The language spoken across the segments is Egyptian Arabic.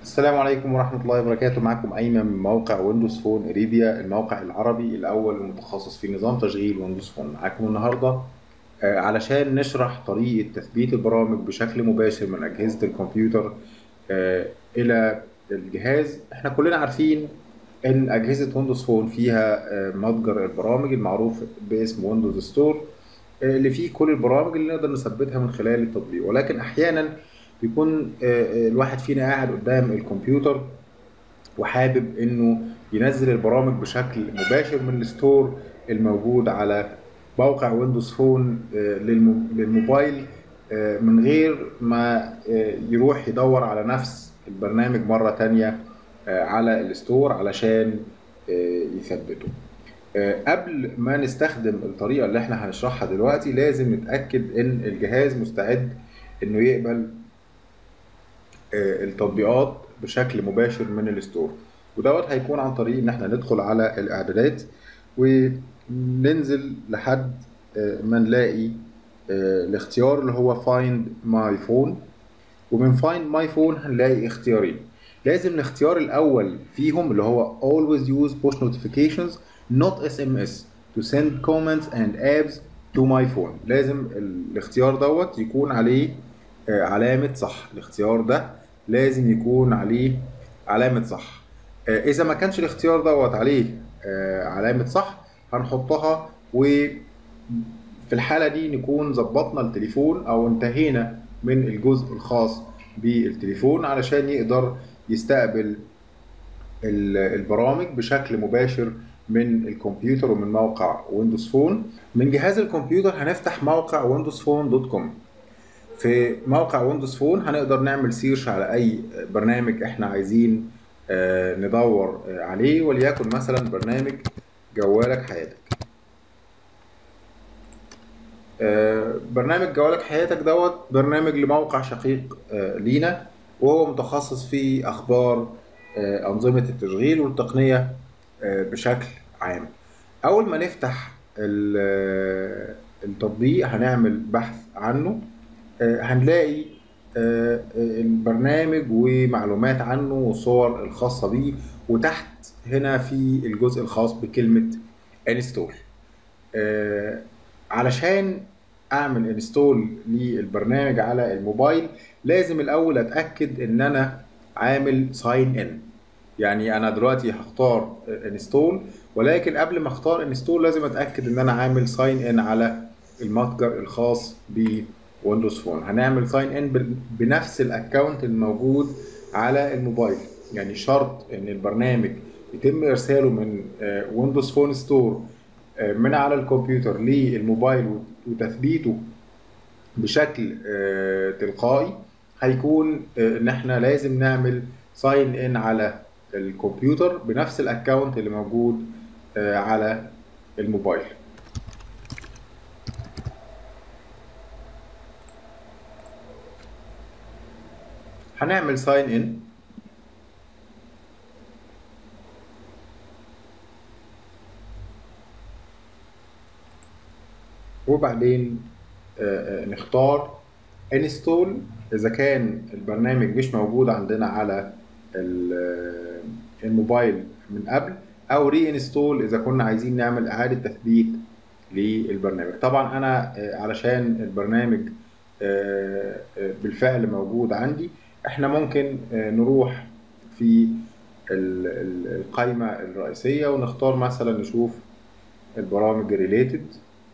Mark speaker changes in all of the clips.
Speaker 1: السلام عليكم ورحمة الله وبركاته معكم أيمن من موقع ويندوز فون اريبيا الموقع العربي الأول المتخصص في نظام تشغيل ويندوز فون معاكم النهاردة آه، علشان نشرح طريقة تثبيت البرامج بشكل مباشر من أجهزة الكمبيوتر آه، إلى الجهاز احنا كلنا عارفين إن أجهزة ويندوز فون فيها آه، متجر البرامج المعروف باسم ويندوز ستور اللي فيه كل البرامج اللي نقدر نثبتها من خلال التطبيق ولكن أحيانا بيكون آه، آه، الواحد فينا قاعد قدام الكمبيوتر وحابب انه ينزل البرامج بشكل مباشر من الستور الموجود على موقع ويندوز فون آه، للمو- للموبايل آه، من غير ما آه، يروح يدور على نفس البرنامج مرة تانية آه، على الستور علشان آه، يثبته آه، قبل ما نستخدم الطريقة اللي احنا هنشرحها دلوقتي لازم نتأكد ان الجهاز مستعد انه يقبل آه، التطبيقات بشكل مباشر من الستور ودوت هيكون عن طريق ان احنا ندخل على الاعدادات وننزل لحد آه، ما نلاقي آه، الاختيار اللي هو find my phone ومن find my phone هنلاقي اختيارين لازم الاختيار الاول فيهم اللي هو always use push notifications not SMS to send comments and apps to my phone لازم الاختيار دوت يكون عليه آه، علامة صح الاختيار ده لازم يكون عليه علامة صح آه، إذا ما كانش الاختيار دوت عليه آه، علامة صح هنحطها وفي الحالة دي نكون ظبطنا التليفون أو انتهينا من الجزء الخاص بالتليفون علشان يقدر يستقبل ال- البرامج بشكل مباشر من الكمبيوتر ومن موقع ويندوز فون من جهاز الكمبيوتر هنفتح موقع ويندوز فون دوت كوم في موقع ويندوز فون هنقدر نعمل سيرش على اي برنامج احنا عايزين آه، ندور آه، عليه وليكن مثلا برنامج جوالك حياتك آه، برنامج جوالك حياتك دوت برنامج لموقع شقيق آه، لينا وهو متخصص في اخبار آه، انظمه التشغيل والتقنيه آه، بشكل عام اول ما نفتح ال- آه، التطبيق هنعمل بحث عنه آه، هنلاقي آه، آه، البرنامج ومعلومات عنه والصور الخاصة بيه وتحت هنا في الجزء الخاص بكلمة انستول علشان اعمل انستول للبرنامج على الموبايل لازم الاول اتاكد ان انا عامل ساين ان يعني انا دلوقتي هختار انستول ولكن قبل ما اختار انستول لازم اتاكد ان انا عامل ساين ان على المتجر الخاص بويندوز فون هنعمل ساين ان بنفس الاكونت الموجود على الموبايل يعني شرط ان البرنامج يتم ارساله من ويندوز فون ستور من على الكمبيوتر للموبايل وتثبيته بشكل آه، تلقائي هيكون آه، ان احنا لازم نعمل ساين ان على الكمبيوتر بنفس الاكونت اللي موجود آه، على الموبايل هنعمل ساين ان وبعدين آه، آه، نختار انستول اذا كان البرنامج مش موجود عندنا على ال- آه، الموبايل من قبل او ري انستول اذا كنا عايزين نعمل اعاده تثبيت للبرنامج طبعا انا آه، علشان البرنامج آه، آه، بالفعل موجود عندي احنا ممكن آه، نروح في ال- ال- القائمه الرئيسيه ونختار مثلا نشوف البرامج ريليتد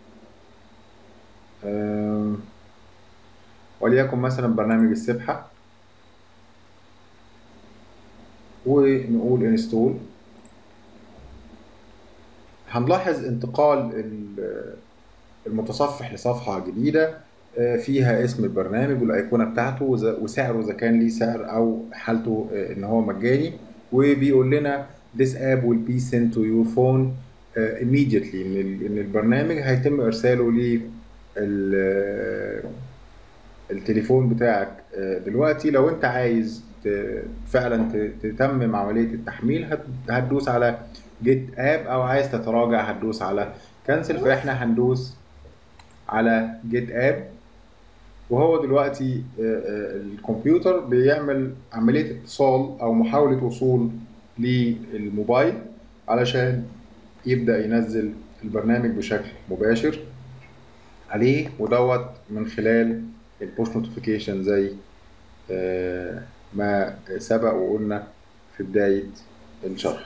Speaker 1: آم، وليكن مثلا برنامج السبحة ونقول انستول هنلاحظ انتقال ال- المتصفح لصفحة جديدة آه، فيها اسم البرنامج والأيقونة بتاعته وز- وسعره إذا كان ليه سعر أو حالته آه، إن هو مجاني وبيقول لنا this app will be sent to your phone آه، immediately إن ال- إن البرنامج هيتم إرساله لل التليفون بتاعك آه، دلوقتي لو انت عايز ت- فعلا ت- تتمم عملية التحميل هت- هتدوس على جيت اب او عايز تتراجع هتدوس على كنسل فاحنا هندوس على جيت اب وهو دلوقتي آه، آه، الكمبيوتر بيعمل عملية اتصال أو محاولة وصول للموبايل علشان يبدأ ينزل البرنامج بشكل مباشر عليه ودوت من خلال البوش نوتيفيكيشن زي آه، ما سبق وقلنا في بداية الشرح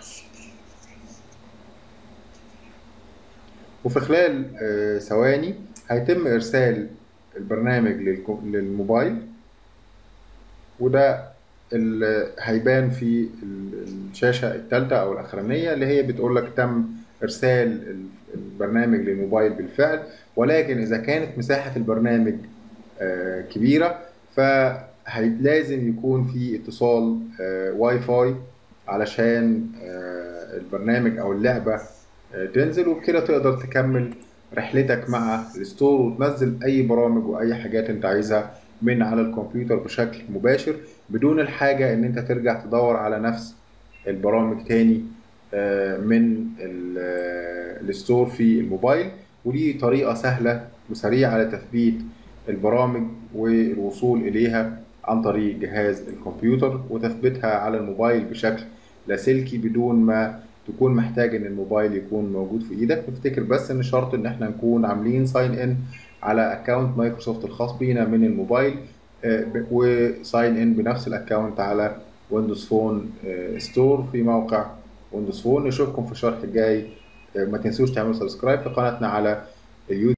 Speaker 1: وفي خلال آه، ثواني هيتم إرسال البرنامج للكو- للموبايل وده اللي هيبان في ال- الشاشة الثالثة أو الأخرانية اللي هي بتقول لك تم إرسال ال- البرنامج للموبايل بالفعل ولكن إذا كانت مساحة البرنامج آه، كبيرة فلازم يكون في اتصال آه، واي فاي علشان آه، البرنامج أو اللعبة آه، تنزل وبكده تقدر تكمل رحلتك مع الستور وتنزل أي برامج وأي حاجات أنت عايزها من على الكمبيوتر بشكل مباشر بدون الحاجة إن أنت ترجع تدور على نفس البرامج تاني آه، من ال- آه، الستور في الموبايل ودي طريقة سهلة وسريعة لتثبيت البرامج والوصول إليها عن طريق جهاز الكمبيوتر وتثبيتها على الموبايل بشكل لاسلكي بدون ما تكون محتاج ان الموبايل يكون موجود في ايدك نفتكر بس ان شرط ان احنا نكون عاملين ساين ان على اكونت مايكروسوفت الخاص بينا من الموبايل وساين ان بنفس الاكونت على ويندوز فون ستور في موقع ويندوز فون نشوفكم في الشرح الجاي آه، ما تنسوش تعملوا سبسكرايب في قناتنا على اليوتيوب